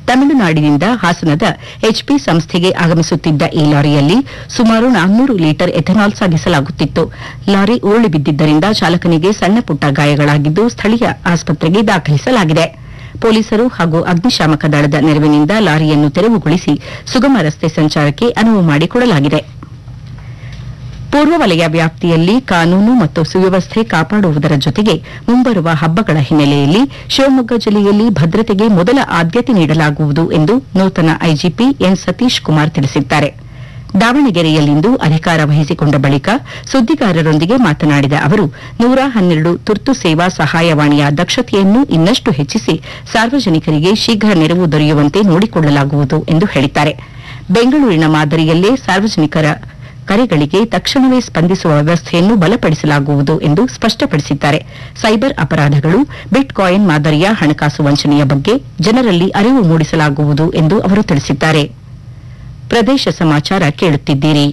ತಮಿಳುನಾಡಿನಿಂದ ಹಾಸನದ ಎಚ್ಪಿ ಸಂಸ್ಥೆಗೆ ಆಗಮಿಸುತ್ತಿದ್ದ ಈ ಲಾರಿಯಲ್ಲಿ ಸುಮಾರು ನಾನ್ನೂರು ಲೀಟರ್ ಎಥೆನಾಲ್ ಸಾಗಿಸಲಾಗುತ್ತಿತ್ತು ಲಾರಿ ಉರುಳಿ ಬಿದ್ದಿದ್ದರಿಂದ ಚಾಲಕನಿಗೆ ಸಣ್ಣ ಪುಟ್ಟ ಗಾಯಗಳಾಗಿದ್ದು ಸ್ಥಳೀಯ ಆಸ್ಪತ್ರೆಗೆ ದಾಖಲಿಸಲಾಗಿದೆ ಪೊಲೀಸರು ಹಾಗೂ ಅಗ್ನಿಶಾಮಕ ದಳದ ನೆರವಿನಿಂದ ಲಾರಿಯನ್ನು ತೆರವುಗೊಳಿಸಿ ಸುಗಮ ರಸ್ತೆ ಸಂಚಾರಕ್ಕೆ ಅನುವು ಮಾಡಿಕೊಡಲಾಗಿದೆ ಪೂರ್ವ ವಲಯ ವ್ಯಾಪ್ತಿಯಲ್ಲಿ ಕಾನೂನು ಮತ್ತು ಸುವ್ಯವಸ್ಥೆ ಕಾಪಾಡುವುದರ ಜೊತೆಗೆ ಮುಂಬರುವ ಹಬ್ಬಗಳ ಹಿನ್ನೆಲೆಯಲ್ಲಿ ಶಿವಮೊಗ್ಗ ಜಿಲ್ಲೆಯಲ್ಲಿ ಭದ್ರತೆಗೆ ಮೊದಲ ಆದ್ಯತೆ ನೀಡಲಾಗುವುದು ಎಂದು ನೂತನ ಐಜಿಪಿ ಎನ್ ಸತೀಶ್ ಕುಮಾರ್ ತಿಳಿಸಿದ್ದಾರೆ ದಾವಣಗೆರೆಯಲ್ಲಿಂದು ಅಧಿಕಾರ ವಹಿಸಿಕೊಂಡ ಬಳಿಕ ಸುದ್ದಿಗಾರರೊಂದಿಗೆ ಮಾತನಾಡಿದ ಅವರು ನೂರ ಹನ್ನೆರಡು ತುರ್ತು ಸೇವಾ ಸಹಾಯವಾಣಿಯ ದಕ್ಷತೆಯನ್ನು ಇನ್ನಷ್ಟು ಹೆಚ್ಚಿಸಿ ಸಾರ್ವಜನಿಕರಿಗೆ ಶೀಘ್ರ ನೆರವು ದೊರೆಯುವಂತೆ ನೋಡಿಕೊಳ್ಳಲಾಗುವುದು ಎಂದು ಹೇಳಿದ್ದಾರೆ ಬೆಂಗಳೂರಿನ ಮಾದರಿಯಲ್ಲೇ ಸಾರ್ವಜನಿಕರ ಕರೆಗಳಿಗೆ ತಕ್ಷಣವೇ ಸ್ಪಂದಿಸುವ ವ್ಯವಸ್ಥೆಯನ್ನು ಬಲಪಡಿಸಲಾಗುವುದು ಎಂದು ಸ್ಪಷ್ಟಪಡಿಸಿದ್ದಾರೆ ಸೈಬರ್ ಅಪರಾಧಗಳು ಬಿಟ್ ಕಾಯಿನ್ ಮಾದರಿಯ ಹಣಕಾಸು ವಂಚನೆಯ ಬಗ್ಗೆ ಜನರಲ್ಲಿ ಅರಿವು ಮೂಡಿಸಲಾಗುವುದು ಎಂದು ಅವರು ತಿಳಿಸಿದ್ದಾರೆ ಪ್ರದೇಶ ಸಮಾಚಾರ ಕೇಳುತ್ತಿದ್ದೀರಿ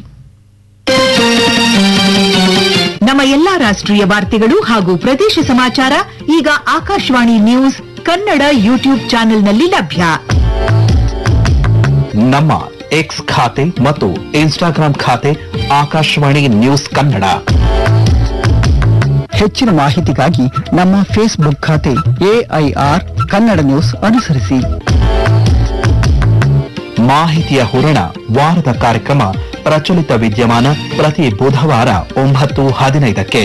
ನಮ್ಮ ಎಲ್ಲಾ ರಾಷ್ಟ್ರೀಯ ವಾರ್ತೆಗಳು ಹಾಗೂ ಪ್ರದೇಶ ಸಮಾಚಾರ ಈಗ ಆಕಾಶವಾಣಿ ನ್ಯೂಸ್ ಕನ್ನಡ ಯೂಟ್ಯೂಬ್ ಚಾನೆಲ್ನಲ್ಲಿ ಲಭ್ಯ ನಮ್ಮ ಎಕ್ಸ್ ಖಾತೆ ಮತ್ತು ಇನ್ಸ್ಟಾಗ್ರಾಂ ಖಾತೆ ಆಕಾಶವಾಣಿ ನ್ಯೂಸ್ ಕನ್ನಡ ಹೆಚ್ಚಿನ ಮಾಹಿತಿಗಾಗಿ ನಮ್ಮ ಫೇಸ್ಬುಕ್ ಖಾತೆ ಎಐಆರ್ ಕನ್ನಡ ನ್ಯೂಸ್ ಅನುಸರಿಸಿ ಮಾಹಿತಿಯ ಹೂರಣ ವಾರದ ಕಾರ್ಯಕ್ರಮ ಪ್ರಚಲಿತ ವಿದ್ಯಮಾನ ಪ್ರತಿ ಬುಧವಾರ ಒಂಬತ್ತು ಹದಿನೈದಕ್ಕೆ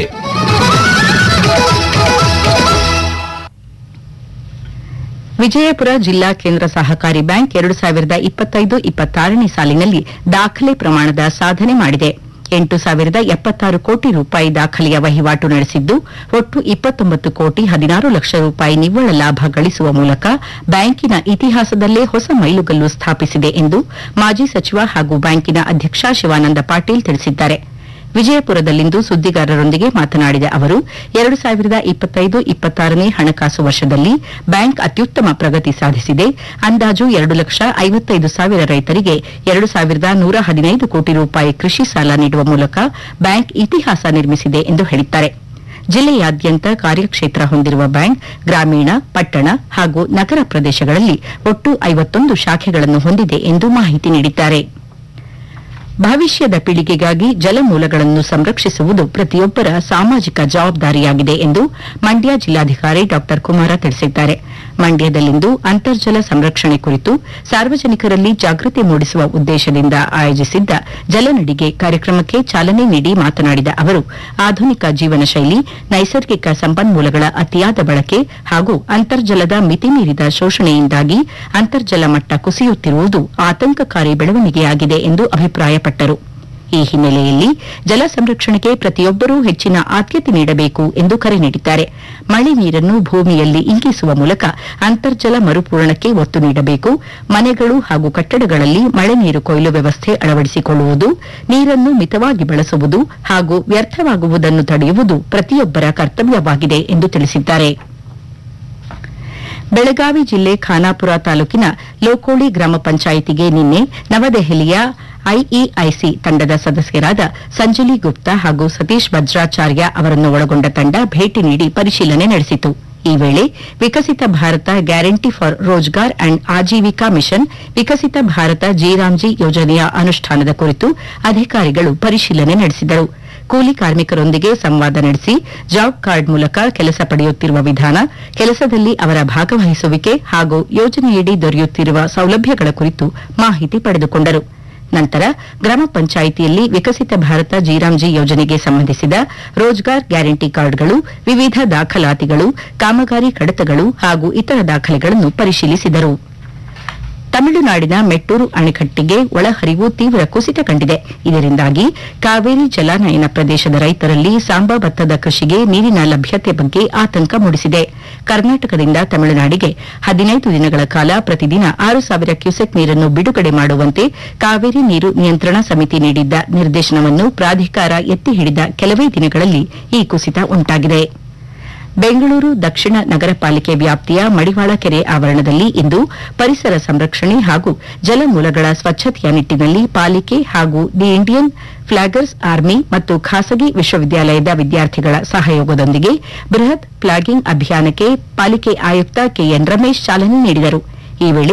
ವಿಜಯಪುರ ಜಿಲ್ಲಾ ಕೇಂದ್ರ ಸಹಕಾರಿ ಬ್ಯಾಂಕ್ ಎರಡು ಸಾವಿರದ ಇಪ್ಪತ್ತೈದು ಇಪ್ಪತ್ತಾರನೇ ಸಾಲಿನಲ್ಲಿ ದಾಖಲೆ ಪ್ರಮಾಣದ ಸಾಧನೆ ಮಾಡಿದೆ ಎಂಟು ಸಾವಿರದ ಎಪ್ಪತ್ತಾರು ಕೋಟಿ ರೂಪಾಯಿ ದಾಖಲೆಯ ವಹಿವಾಟು ನಡೆಸಿದ್ದು ಒಟ್ಟು ಇಪ್ಪತ್ತೊಂಬತ್ತು ಕೋಟಿ ಹದಿನಾರು ಲಕ್ಷ ರೂಪಾಯಿ ನಿವ್ವಳ ಲಾಭ ಗಳಿಸುವ ಮೂಲಕ ಬ್ಯಾಂಕಿನ ಇತಿಹಾಸದಲ್ಲೇ ಹೊಸ ಮೈಲುಗಲ್ಲು ಸ್ಥಾಪಿಸಿದೆ ಎಂದು ಮಾಜಿ ಸಚಿವ ಹಾಗೂ ಬ್ಯಾಂಕಿನ ಅಧ್ಯಕ್ಷ ಶಿವಾನಂದ ಪಾಟೀಲ್ ತಿಳಿಸಿದ್ದಾರೆ ವಿಜಯಪುರದಲ್ಲಿಂದು ಸುದ್ದಿಗಾರರೊಂದಿಗೆ ಮಾತನಾಡಿದ ಅವರು ಎರಡು ಸಾವಿರದ ಇಪ್ಪತ್ತೈದು ಇಪ್ಪತ್ತಾರನೇ ಹಣಕಾಸು ವರ್ಷದಲ್ಲಿ ಬ್ಯಾಂಕ್ ಅತ್ಯುತ್ತಮ ಪ್ರಗತಿ ಸಾಧಿಸಿದೆ ಅಂದಾಜು ಎರಡು ಲಕ್ಷ ಐವತ್ತೈದು ಸಾವಿರ ರೈತರಿಗೆ ಎರಡು ಸಾವಿರದ ನೂರ ಹದಿನೈದು ಕೋಟಿ ರೂಪಾಯಿ ಕೃಷಿ ಸಾಲ ನೀಡುವ ಮೂಲಕ ಬ್ಯಾಂಕ್ ಇತಿಹಾಸ ನಿರ್ಮಿಸಿದೆ ಎಂದು ಹೇಳಿದ್ದಾರೆ ಜಿಲ್ಲೆಯಾದ್ಯಂತ ಕಾರ್ಯಕ್ಷೇತ್ರ ಹೊಂದಿರುವ ಬ್ಯಾಂಕ್ ಗ್ರಾಮೀಣ ಪಟ್ಟಣ ಹಾಗೂ ನಗರ ಪ್ರದೇಶಗಳಲ್ಲಿ ಒಟ್ಟು ಐವತ್ತೊಂದು ಶಾಖೆಗಳನ್ನು ಹೊಂದಿದೆ ಎಂದು ಮಾಹಿತಿ ನೀಡಿದ್ದಾರೆ ಭವಿಷ್ಯದ ಪೀಳಿಗೆಗಾಗಿ ಜಲಮೂಲಗಳನ್ನು ಸಂರಕ್ಷಿಸುವುದು ಪ್ರತಿಯೊಬ್ಬರ ಸಾಮಾಜಿಕ ಜವಾಬ್ದಾರಿಯಾಗಿದೆ ಎಂದು ಮಂಡ್ಯ ಜಿಲ್ಲಾಧಿಕಾರಿ ಡಾ ಕುಮಾರ ತಿಳಿಸಿದ್ದಾರೆ ಮಂಡ್ಯದಲ್ಲಿಂದು ಅಂತರ್ಜಲ ಸಂರಕ್ಷಣೆ ಕುರಿತು ಸಾರ್ವಜನಿಕರಲ್ಲಿ ಜಾಗೃತಿ ಮೂಡಿಸುವ ಉದ್ದೇಶದಿಂದ ಆಯೋಜಿಸಿದ್ದ ಜಲನಡಿಗೆ ಕಾರ್ಯಕ್ರಮಕ್ಕೆ ಚಾಲನೆ ನೀಡಿ ಮಾತನಾಡಿದ ಅವರು ಆಧುನಿಕ ಜೀವನ ಶೈಲಿ ನೈಸರ್ಗಿಕ ಸಂಪನ್ಮೂಲಗಳ ಅತಿಯಾದ ಬಳಕೆ ಹಾಗೂ ಅಂತರ್ಜಲದ ಮಿತಿಮೀರಿದ ಶೋಷಣೆಯಿಂದಾಗಿ ಅಂತರ್ಜಲ ಮಟ್ಟ ಕುಸಿಯುತ್ತಿರುವುದು ಆತಂಕಕಾರಿ ಬೆಳವಣಿಗೆಯಾಗಿದೆ ಎಂದು ಅಭಿಪ್ರಾಯಪಟ್ಟರು ಈ ಹಿನ್ನೆಲೆಯಲ್ಲಿ ಜಲ ಸಂರಕ್ಷಣೆಗೆ ಪ್ರತಿಯೊಬ್ಬರೂ ಹೆಚ್ಚಿನ ಆದ್ಯತೆ ನೀಡಬೇಕು ಎಂದು ಕರೆ ನೀಡಿದ್ದಾರೆ ಮಳೆ ನೀರನ್ನು ಭೂಮಿಯಲ್ಲಿ ಇಂಗಿಸುವ ಮೂಲಕ ಅಂತರ್ಜಲ ಮರುಪೂರಣಕ್ಕೆ ಒತ್ತು ನೀಡಬೇಕು ಮನೆಗಳು ಹಾಗೂ ಕಟ್ಟಡಗಳಲ್ಲಿ ಮಳೆ ನೀರು ಕೊಯ್ಲು ವ್ಯವಸ್ಥೆ ಅಳವಡಿಸಿಕೊಳ್ಳುವುದು ನೀರನ್ನು ಮಿತವಾಗಿ ಬಳಸುವುದು ಹಾಗೂ ವ್ಯರ್ಥವಾಗುವುದನ್ನು ತಡೆಯುವುದು ಪ್ರತಿಯೊಬ್ಬರ ಕರ್ತವ್ಯವಾಗಿದೆ ಎಂದು ತಿಳಿಸಿದ್ದಾರೆ ಬೆಳಗಾವಿ ಜಿಲ್ಲೆ ಖಾನಾಪುರ ತಾಲೂಕಿನ ಲೋಕೋಳಿ ಗ್ರಾಮ ಪಂಚಾಯಿತಿಗೆ ನಿನ್ನೆ ನವದೆಹಲಿಯ ಐಇಐಸಿ ತಂಡದ ಸದಸ್ಯರಾದ ಸಂಜಲಿ ಗುಪ್ತಾ ಹಾಗೂ ಸತೀಶ್ ಭದ್ರಾಚಾರ್ಯ ಅವರನ್ನು ಒಳಗೊಂಡ ತಂಡ ಭೇಟಿ ನೀಡಿ ಪರಿಶೀಲನೆ ನಡೆಸಿತು ಈ ವೇಳೆ Viksit Bharat guarantee for Rozgar and Ajeevika mission Viksit Bharat G RAM G ಯೋಜನೆಯ ಅನುಷ್ಠಾನದ ಕುರಿತು ಅಧಿಕಾರಿಗಳು ಪರಿಶೀಲನೆ ನಡೆಸಿದರು ಕೂಲಿ ಕಾರ್ಮಿಕರೊಂದಿಗೆ ಸಂವಾದ ನಡೆಸಿ ಜಾಬ್ ಕಾರ್ಡ್ ಮೂಲಕ ಕೆಲಸ ಪಡೆಯುತ್ತಿರುವ ವಿಧಾನ ಕೆಲಸದಲ್ಲಿ ಅವರ ಭಾಗವಹಿಸುವಿಕೆ ಹಾಗೂ ಯೋಜನೆಯಡಿ ದೊರೆಯುತ್ತಿರುವ ಸೌಲಭ್ಯಗಳ ಕುರಿತು ಮಾಹಿತಿ ಪಡೆದುಕೊಂಡರು ನಂತರ ಗ್ರಾಮ ಪಂಚಾಯಿತಿಯಲ್ಲಿ ವಿಕಸಿತ ಭಾರತ ಜೀರಾಮ್ಜಿ ಯೋಜನೆಗೆ ಸಂಬಂಧಿಸಿದ ರೋಜ್ಗಾರ್ ಗ್ಯಾರಂಟಿ ಕಾರ್ಡ್ಗಳು ವಿವಿಧ ದಾಖಲಾತಿಗಳು ಕಾಮಗಾರಿ ಕಡತಗಳು ಹಾಗೂ ಇತರ ದಾಖಲೆಗಳನ್ನು ಪರಿಶೀಲಿಸಿದರು ತಮಿಳುನಾಡಿನ ಮೆಟ್ಟೂರು ಅಣೆಕಟ್ಟಿಗೆ ಒಳಹರಿವು ತೀವ್ರ ಕುಸಿತ ಕಂಡಿದೆ ಇದರಿಂದಾಗಿ ಕಾವೇರಿ ಜಲಾನಯನ ಪ್ರದೇಶದ ರೈತರಲ್ಲಿ ಸಾಂಬಾ ಭತ್ತದ ಕೃಷಿಗೆ ನೀರಿನ ಲಭ್ಯತೆ ಬಗ್ಗೆ ಆತಂಕ ಮೂಡಿಸಿದೆ ಕರ್ನಾಟಕದಿಂದ ತಮಿಳುನಾಡಿಗೆ ಹದಿನೈದು ದಿನಗಳ ಕಾಲ ಪ್ರತಿದಿನ ಆರು ಸಾವಿರ ಕ್ಯೂಸೆಕ್ ನೀರನ್ನು ಬಿಡುಗಡೆ ಮಾಡುವಂತೆ ಕಾವೇರಿ ನೀರು ನಿಯಂತ್ರಣ ಸಮಿತಿ ನೀಡಿದ್ದ ನಿರ್ದೇಶನವನ್ನು ಪ್ರಾಧಿಕಾರ ಎತ್ತಿ ಹಿಡಿದ ಕೆಲವೇ ದಿನಗಳಲ್ಲಿ ಈ ಕುಸಿತ ಉಂಟಾಗಿದೆ ಬೆಂಗಳೂರು ದಕ್ಷಿಣ ನಗರ ಪಾಲಿಕೆ ವ್ಯಾಪ್ತಿಯ ಮಡಿವಾಳ ಕೆರೆ ಆವರಣದಲ್ಲಿ ಇಂದು ಪರಿಸರ ಸಂರಕ್ಷಣೆ ಹಾಗೂ ಜಲಮೂಲಗಳ ಸ್ವಚ್ಛತೆಯ ನಿಟ್ಟಿನಲ್ಲಿ ಪಾಲಿಕೆ ಹಾಗೂ ದಿ ಇಂಡಿಯನ್ ಫ್ಲಾಗರ್ಸ್ ಆರ್ಮಿ ಮತ್ತು ಖಾಸಗಿ ವಿಶ್ವವಿದ್ಯಾಲಯದ ವಿದ್ಯಾರ್ಥಿಗಳ ಸಹಯೋಗದೊಂದಿಗೆ ಬೃಹತ್ ಫ್ಲಾಗಿಂಗ್ ಅಭಿಯಾನಕ್ಕೆ ಪಾಲಿಕೆ ಆಯುಕ್ತ ಕೆಎನ್ ರಮೇಶ್ ಚಾಲನೆ ನೀಡಿದರು ಈ ವೇಳೆ